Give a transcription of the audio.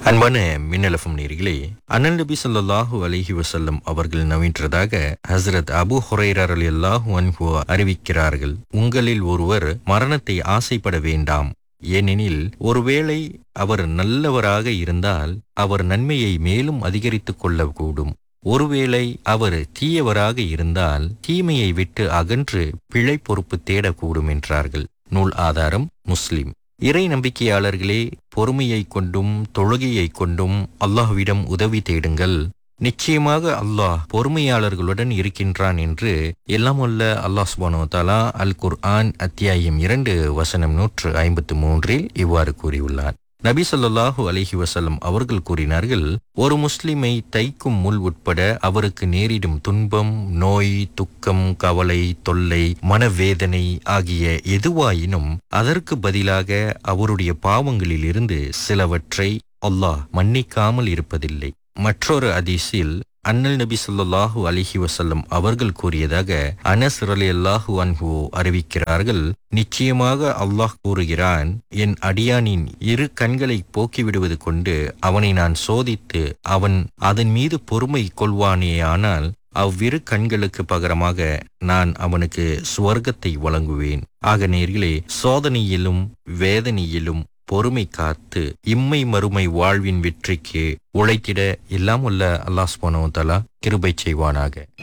அன்பான மின்னலஃபம் நேர்களே அண்ணல் நபி ஸல்லல்லாஹு அலைஹி வஸல்லம் அவர்கள் நவீன்றதாக ஹஸ்ரத் அபு ஹுரைரர் ரலியல்லாஹு அன்ஹு அறிவிக்கிறார்கள் உங்களில் ஒருவர் மரணத்தை ஆசைப்பட வேண்டாம் ஏனெனில் ஒருவேளை அவர் நல்லவராக இருந்தால் அவர் நன்மையை மேலும் அதிகரித்துக் கொள்ளக்கூடும் ஒருவேளை அவர் தீயவராக இருந்தால் தீமையை விட்டு அகன்று பிழை பொறுப்பு தேடக்கூடும் என்றார்கள் நூல் ஆதாரம் முஸ்லிம் இறை நம்பிக்கையாளர்களே பொறுமையைக் கொண்டும் தொழுகையைக் கொண்டும் அல்லாஹ்விடம் உதவி தேடுங்கள் நிச்சயமாக அல்லாஹ் பொறுமையாளர்களுடன் இருக்கின்றான் என்று எல்லாம் வல்ல அல்லாஹ் சுபானோ தாலா அல் குர்ஆன் அத்தியாயம் இரண்டு வசனம் நூற்று ஐம்பத்து மூன்றில் இவ்வாறு கூறியுள்ளார் நபி ஸல்லல்லாஹு அலைஹி வஸல்லம் அவர்கள் கூறினார்கள் ஒரு முஸ்லிமை தைக்கும் முள் உட்பட அவருக்கு நேரிடும் துன்பம் நோய் துக்கம் கவலை தொல்லை மனவேதனை ஆகிய எதுவாயினும் அதற்கு பதிலாக அவருடைய பாவங்களிலிருந்து சிலவற்றை அல்லாஹ் மன்னிக்காமல் இருப்பதில்லை மற்றொரு அதீஸில் அண்ணல் நபி ஸல்லல்லாஹு அலைஹி வஸல்லம் அவர்கள் கூறியதாக அனஸ் ரலியல்லாஹு அன்ஹு அறிவிக்கிறார்கள் நிச்சயமாக அல்லாஹ் கூறுகிறான் என் அடியானின் இரு கண்களை போக்கிவிடுவது கொண்டு அவனை நான் சோதித்து அவன் அதன் மீது பொறுமை கொள்வானேயானால் அவ்விரு கண்களுக்கு பகரமாக நான் அவனுக்கு சுவர்க்கத்தை வழங்குவேன் ஆக நேர்களே சோதனையிலும் வேதனையிலும் பொறுமை காத்து இம்மை மறுமை வாழ்வின் வெற்றிக்கு உழைத்திட எல்லாம் உள்ள அல்லாஹ் சுப்ஹானஹு வ தஆலா கிருபை செய்வானாக